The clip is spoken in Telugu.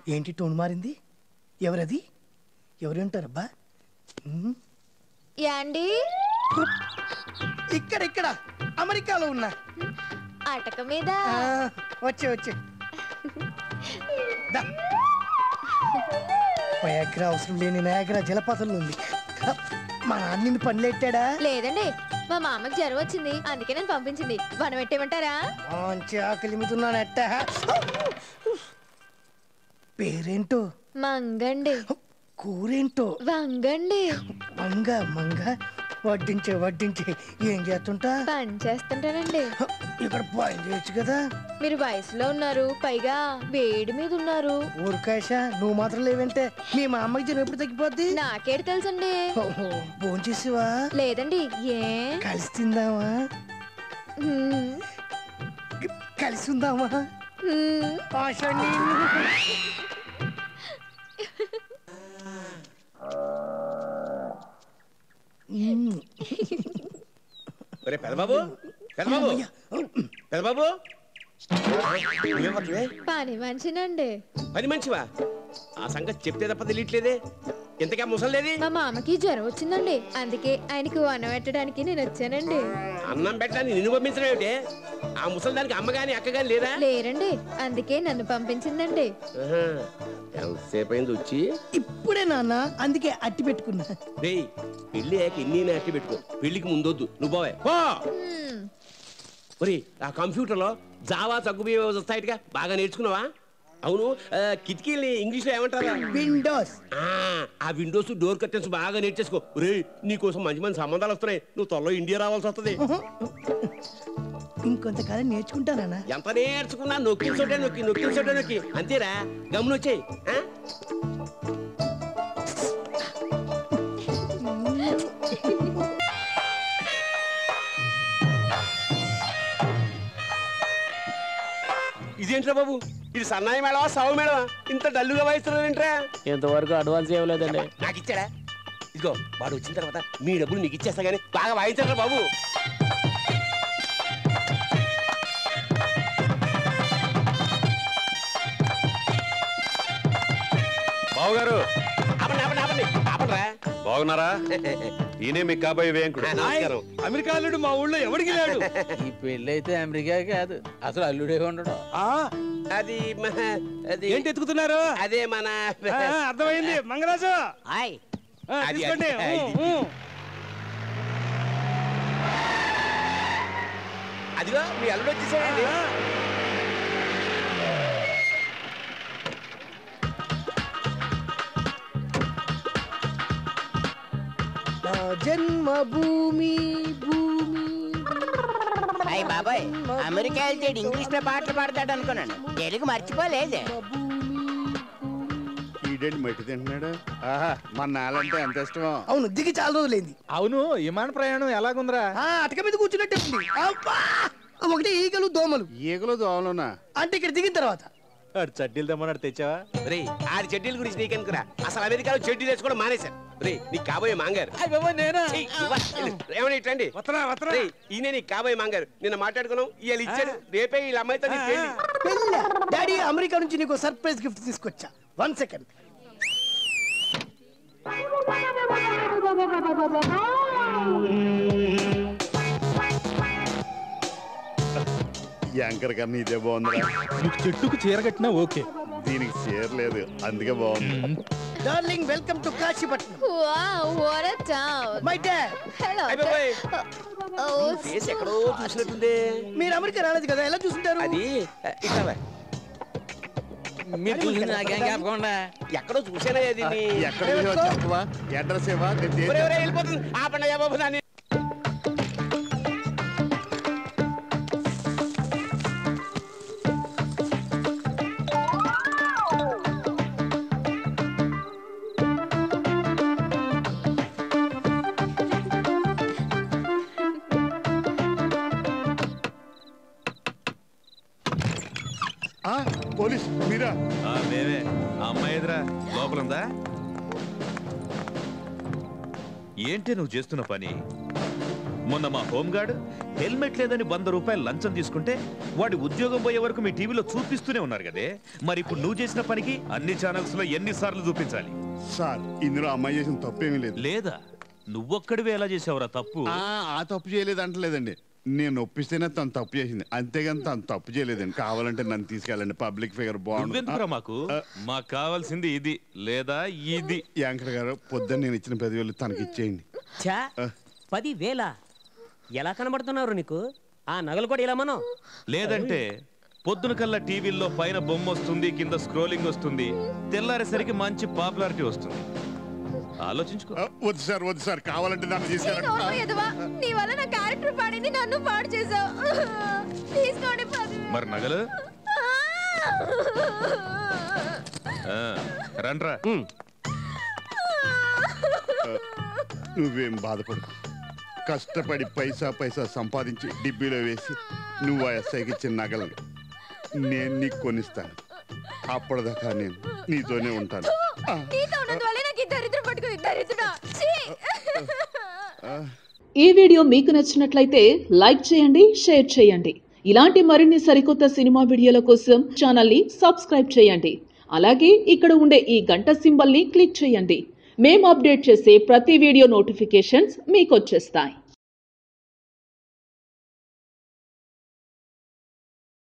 ఏంటి టోన్ మారింది ఎవరది ఎవరు ఉంటారబ్బా ఉమ్, యాండి ఇక్కడ ఇక్కడ అమెరికాలో ఉన్నా అటక మీద ఆ, వచ్చే వచ్చే దా. వయాగ్రా అవసరం లేని నయాగ్రా జలపాతంలో ఉంది మా నాన్న పనులెట్టాడా లేదండి మా మామకి జ్వరం వచ్చింది అందుకే నేను పంపించింది వనం పెట్టేమంటారా మంచి ఆకలి మీద ఉన్నాను ఎట్ట పేరేంటో మంగండి కూరేంటో వంగండి మంగ మంగ వడ్డించే వడ్డించే ఏం చేస్తుంటా పని చేస్తుంటానండి ఇక్కడ పని చేయొచ్చు కదా మీరు వయసులో ఉన్నారు పైగా వేడి మీద ఉన్నారు ఊరికాశ నువ్వు మాత్రం లేవంటే మీ మా అమ్మకి జ్వరం ఎప్పుడు తగ్గిపోద్ది నాకేడు తెలుసండి ఫోన్ చేసివా లేదండి ఏ కలిసి తిందామా హ్మ్. కలిసి ఉందామా హ్మ్. ఆశ నీళ్ళు. మ్మ్. ఒరే పెదబాబు పెదబాబు అయ్యా. పెదబాబు నువ్వేం పక్కవే? పని మనిషినండి పని మంచివా ఆ సంగతి చెప్తే తప్ప తెలియట్లేదే ఇంతకా ముసలేది మా మామకి జ్వరం వచ్చిందండి అందుకే ఆయనకి వనం పెట్టడానికి నేను వచ్చానండి అన్నం పెట్టడానికి నిన్ను పంపించడం ఏమిటి ఆ ముసలిదానికి అమ్మ గాని అక్క గాని లేదా లేరండి అందుకే నన్ను పంపించిందండి ఆహా. ఎంతసేపు అయింది వచ్చి ఇప్పుడే నాన్న అందుకే అట్టి పెట్టుకున్నా రేయ్ పెళ్లి అయ్యాక ఎన్ని అట్టి పెట్టుకో పెళ్లికి ముందొద్దు నువ్వు పోవే పో హ్మ్. ఒరే ఆ కంప్యూటర్లో జావా తగ్గుబియ్య వస్తాయిగా బాగా నేర్చుకున్నావా అవును ఆ, కిటికీల్ని ఇంగ్లీష్లో ఏమంటారా విండోస్ ఆ, ఆ విండోస్ డోర్ కర్టెన్స్ బాగా నేర్చేసుకో రే నీకోసం మంచి మంచి సంబంధాలు వస్తున్నాయి నువ్వు త్వరలో ఇండియా రావాల్సి వస్తుంది ఇంకొంతకాలం నేర్చుకుంటానా ఎంత నేర్చుకున్నా నొక్కిన చోటే నొక్కి నొక్కిన చోటే నొక్కి అంతేరా గమనొచ్చేయి ఇదేంట్రా బాబు ఇది సన్నాయి మేడవా సాగు మేడవా ఇంత డల్లుగా వాయిస్తున్నారేంట్రా ఇంతవరకు అడ్వాన్స్ ఇవ్వలేదండి నాకు ఇచ్చాడా ఇదిగో వాడు వచ్చిన తర్వాత మీ డబ్బులు నీకు ఇచ్చేస్తా గానీ బాగా వాయించారా బాబు బావగారు ఆపండి ఆపండి ఆపండి ఆపండిరా బాగున్నారా ఈయనే మీ కాబోయే వేంకుడు ఆ, నమస్కారం అమెరికా అల్లుడు మా ఊళ్ళో ఎవడికి లేడు ఈ పెళ్లి అయితే అమెరికా కాదు అసలు అల్లుడే ఉండడం ఆ, అది మ- అది ఏంటి ఎత్తుకుతున్నారు అదే మన ఆ, ఆ, అర్థమైంది మంగరాజు ఆ, అది- తీసుకోండి అది- ఊ, ఊ. అదిగో మీ అల్లుడు వచ్చేసాడండి ఆ, నా జన్మభూమి భూమి అయ్య బాబాయ్ అమెరికా వెళ్తే ఇంగ్లీష్ లో పాటలు పాడతాడు అనుకున్నాను తెలుగు మర్చిపోలేదు ఈడేంటి మట్టి తింటున్నాడు ఆహా మన నాలంటే ఎంత ఇష్టమో అవును దిగి చాలా రోజులైంది అవును విమాన ప్రయాణం ఎలాగుందిరా ఆ అటక మీద కూర్చున్నట్టే ఉంది అబ్బా! ఒకటి ఈగలు దోమలు ఈగలు దోమలున్నా అంటే ఇక్కడ దిగిన తర్వాత చడ్డీలు తెమ్మన్నాడు తెచ్చావా రే ఆడి చెడ్డీల గురించి నీకెందుకురా అసలు అమెరికాలో చెడ్డీలు వేసుకోవడం మానేశారు రే నీకు కాబోయే మాంగారు నేనా చెయ్, ఇవ్వ. ఏమని ఇట్లండి వత్తరా వత్తరా రే ఈయన నీకు కాబోయే మాంగారు నిన్న మాట్లాడుకున్నాం ఇవాళ ఇచ్చాడు రేపే వీళ్ళ అమ్మాయితో నీ పెళ్లి పెళ్ళ డాడీ అమెరికా నుంచి నీకు సర్ప్రైజ్ గిఫ్ట్ తీసుకొచ్చా వన్ సెకండ్ యాంకర్ కన్నా ఇదే బాగుందిరా నీకు చెట్టుకు చీర కట్టినా ఓకే దీనికి చేరలేదు అందుకే బాగుంది darling welcome to Kasipatnam wow what a town my dad hello అయ్ బాబోయ్. ఓ ఫేస్ ఎక్కడో చూసినట్టుంది మీరు అమెరికా రాలేదు కదా ఎలా చూసుంటారు అది ఇక్కడ మీరు చూసింది నాకేం చెప్పకుండా ఎక్కడో చూసానా అది ఎక్కడ చూసావో చెప్పవా అడ్రస్ ఇవ్వా నేను చేసి- వెళ్ళిపోతుంది ఆపండి అయ్యా బాబు దాన్ని ఆ, పోలీస్ మీరా ఆ, మేమే ఆ అమ్మాయి ఎదురా లోపల ఉందా ఏంటి నువ్వు చేస్తున్న పని మొన్న మా హోంగార్డ్ హెల్మెట్ లేదని వంద రూపాయలు లంచం తీసుకుంటే వాడి ఉద్యోగం పోయే వరకు మీ టీవీలో చూపిస్తూనే ఉన్నారు కదే మరి ఇప్పుడు నువ్వు చేసిన పనికి అన్ని ఛానల్స్ లో ఎన్ని సార్లు చూపించాలి సార్ ఇందులో అమ్మాయి చేసిన తప్పేమీ లేదు లేదా నువ్వొక్కడివే ఎలా చేసావురా తప్పు ఆ ఆ తప్పు చేయలేదు అంటలేదండి నేను ఒప్పిస్తేనే తను తప్పు చేసింది అంతేగాని తను తప్పు చేయలేదండి కావాలంటే నన్ను తీసుకెళ్ళండి పబ్లిక్ ఫిగర్ నువ్వెందుకురా బాగుంది మాకు మాకు కావాల్సింది ఇది లేదా ఇది యాంకర్ గారు పొద్దున్న నేను ఇచ్చిన పదివేలు తనకి ఇచ్చేయండి ఛా పది వేల ఎలా కనబడుతున్నారు నీకు ఆ నగలు కూడా ఇలా మనం లేదంటే పొద్దున కల్లా టీవీల్లో పైన బొమ్మ వస్తుంది కింద స్క్రోలింగ్ వస్తుంది తెల్లారేసరికి మంచి పాపులారిటీ వస్తుంది ఆలోచించుకో ఆ, వద్దు సార్ వద్దు సార్ కావాలంటే నన్ను నీ తీసుకెళ్ళండి నోరు ఎదవా నీ వల్ల నా క్యారెక్టర్ పాడింది నన్ను పాడు చేసావు తీసుకోండి పదివేలు. మరి నగలు ఆ, రండ్రా నువ్వేం బాధపడు కష్టపడి పైసా పైసా సంపాదించి డిబ్బీలో వేసి నువ్వు ఆ ఎస్ఐకి ఇచ్చిన నగలను నేను నీకు కొనిస్తాను అప్పటిదాకా నేను నీతోనే ఉంటాను ఆ, నీతో ఉన్నందువల్లే నాకు ఈ దరిద్రం పట్టుకుంది దరిద్రుడా ఛీ! ఈ వీడియో మీకు నచ్చినట్లయితే లైక్ చేయండి షేర్ చేయండి ఇలాంటి మరిన్ని సరికొత్త సినిమా వీడియోల కోసం ఛానల్ని సబ్స్క్రైబ్ చేయండి అలాగే ఇక్కడ ఉండే ఈ గంట సింబల్ని క్లిక్ చేయండి మేము అప్డేట్ చేసే ప్రతి వీడియో నోటిఫికేషన్స్ మీకు వచ్చేస్తాయి